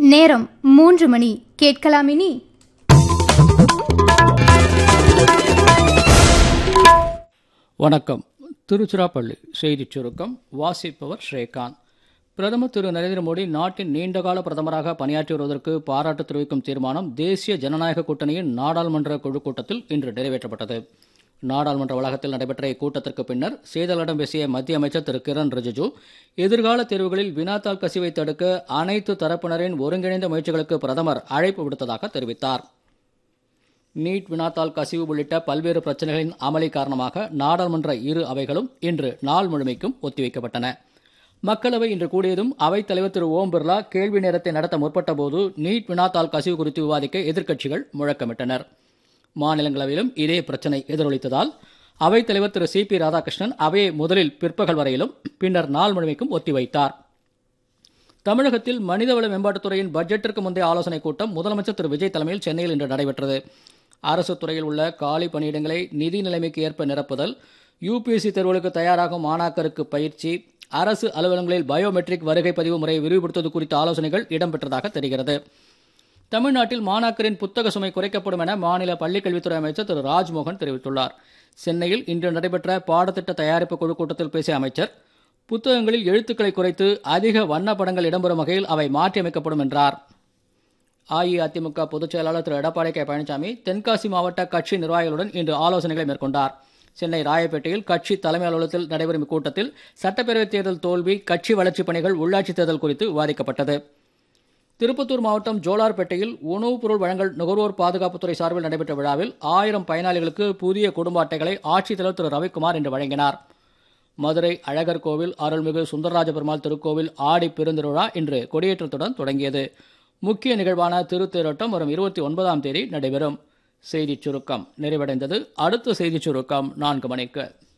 நேரம் மூன்று மணி கேட்கலாம் இனி வணக்கம் திருச்சிராப்பள்ளி செய்திச் சுருக்கம் வாசிப்பவர் ஸ்ரீகாந்த் பிரதமர் திரு நரேந்திர மோடி நாட்டின் நீண்டகால பிரதமராக பணியாற்றி வருவதற்கு பாராட்டு தெரிவிக்கும் தீர்மானம் தேசிய ஜனநாயக கூட்டணியின் நாடாளுமன்ற குழு கூட்டத்தில் இன்று நிறைவேற்றப்பட்டது நாடாளுமன்ற வளாகத்தில் நடைபெற்ற இக்கூட்டத்திற்கு பின்னர் செய்தியாளர்களிடம் பேசிய மத்திய அமைச்சர் திரு கிரண் ரிஜிஜு எதிர்கால தேர்வுகளில் வினாத்தாள் கசிவை தடுக்க அனைத்து தரப்பினரின் ஒருங்கிணைந்த முயற்சிகளுக்கு பிரதமர் அழைப்பு விடுத்ததாக தெரிவித்தார் நீட் வினாத்தாள் கசிவு உள்ளிட்ட பல்வேறு பிரச்சனைகளின் அமளி காரணமாக நாடாளுமன்ற இரு அவைகளும் இன்று நாள் முழுமைக்கும் ஒத்திவைக்கப்பட்டன மக்களவை இன்று கூடியதும் அவைத் தலைவர் திரு ஓம் பிர்லா கேள்வி நேரத்தை நடத்த முற்பட்டபோது நீட் வினாத்தாள் கசிவு குறித்து விவாதிக்க எதிர்க்கட்சிகள் முழக்கமிட்டனர் மாநிலங்களவையிலும் இதே பிரச்சனை எதிரொலித்ததால் அவைத் தலைவர் திரு சி பி ராதாகிருஷ்ணன் அவையை முதலில் பிற்பகல் வரையிலும் பின்னர் நாள் முழுமைக்கும் ஒத்திவைத்தார் தமிழகத்தில் மனிதவள மேம்பாட்டுத்துறையின் பட்ஜெட்டிற்கு முந்தைய ஆலோசனைக் கூட்டம் முதலமைச்சர் திரு விஜய் தலைமையில் சென்னையில் இன்று நடைபெற்றது அரசு துறையில் உள்ள காலி பணியிடங்களை நிதி நிலைமைக்கு ஏற்ப நிரப்புதல் யூபிஎஸ்சி தேர்வுகளுக்கு தயாராகும் மாணாக்கருக்கு பயிற்சி அரசு அலுவலகங்களில் பயோமெட்ரிக் வருகை பதிவு முறையை விரிவுபடுத்துவது குறித்த ஆலோசனைகள் இடம்பெற்றதாக தெரிகிறது தமிழ்நாட்டில் மாணாக்கரின் புத்தக சுமை குறைக்கப்படும் என மாநில பள்ளிக்கல்வித்துறை அமைச்சர் திரு ராஜ்மோகன் தெரிவித்துள்ளார் சென்னையில் இன்று நடைபெற்ற பாடத்திட்ட தயாரிப்பு குழு கூட்டத்தில் பேசிய அமைச்சர் புத்தகங்களில் எழுத்துக்களை குறைத்து அதிக வண்ண படங்கள் இடம்பெறும் வகையில் அவை மாற்றியமைக்கப்படும் என்றார் அஇஅதிமுக பொதுச் செயலாளர் திரு எடப்பாடி கே பழனிசாமி தென்காசி மாவட்ட கட்சி நிர்வாகிகளுடன் இன்று ஆலோசனைகளை மேற்கொண்டார் சென்னை ராயப்பேட்டையில் கட்சி தலைமை அலுவலகத்தில் நடைபெறும் இக்கூட்டத்தில் சட்டப்பேரவைத் தேர்தல் தோல்வி கட்சி வளர்ச்சிப் பணிகள் உள்ளாட்சித் தேர்தல் குறித்து விவாதிக்கப்பட்டது திருப்பத்தூர் மாவட்டம் ஜோலார்பேட்டையில் உணவுப் பொருள் வழங்கல் நுகர்வோர் பாதுகாப்புத்துறை சார்பில் நடைபெற்ற விழாவில் ஆயிரம் பயனாளிகளுக்கு புதிய குடும்ப அட்டைகளை ஆட்சித்தலைவர் திரு ரவிக்குமார் இன்று வழங்கினார் மதுரை அழகர் கோவில் அருள்மிகு சுந்தரராஜ பெருமாள் திருக்கோவில் ஆடி பெருந்திருவிழா இன்று கொடியேற்றத்துடன் தொடங்கியது முக்கிய நிகழ்வான திருத்தேரோட்டம் வரும் இருபத்தி ஒன்பதாம் தேதி நடைபெறும் செய்திச் சுருக்கம் நிறைவடைந்தது அடுத்த செய்திச் சுருக்கம் நான்கு மணிக்கு